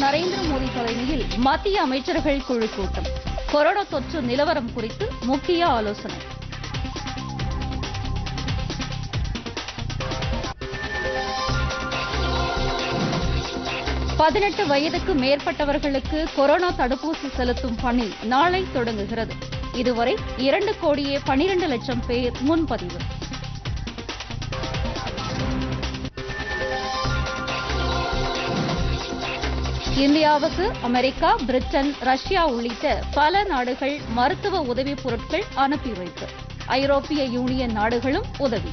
நரேந்திர மோடி தலைமையில் மத்திய அமைச்சர்கள் குழு கூட்டம் கொரோனா தொற்று நிலவரம் குறித்து முக்கிய ஆலோசனை பதினெட்டு வயதுக்கு மேற்பட்டவர்களுக்கு கொரோனா தடுப்பூசி செலுத்தும் பணி நாளை தொடங்குகிறது இதுவரை இரண்டு கோடியே பனிரெண்டு லட்சம் பேர் முன்பதிவு இந்தியாவுக்கு அமெரிக்கா பிரிட்டன் ரஷ்யா உள்ளிட்ட பல நாடுகள் மருத்துவ உதவிப் பொருட்கள் அனுப்பி வைப்பு ஐரோப்பிய யூனியன் நாடுகளும் உதவி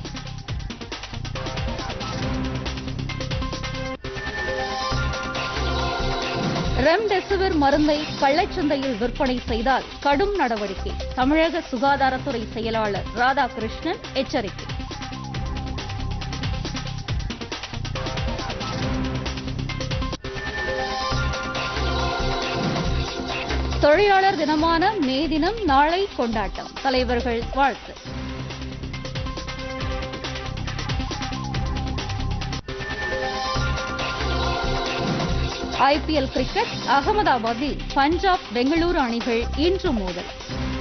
ரெம்டெசிவிர் மருந்தை கள்ளச்சந்தையில் விற்பனை செய்தால் கடும் நடவடிக்கை தமிழக சுகாதாரத்துறை செயலாளர் ராதாகிருஷ்ணன் எச்சரிக்கை தொழிலாளர் தினமான மே தினம் நாளை கொண்டாட்டம் தலைவர்கள் வாழ்த்து ஐபிஎல் கிரிக்கெட் அகமதாபாத்தில் பஞ்சாப் பெங்களூரு அணிகள் இன்று மோதல்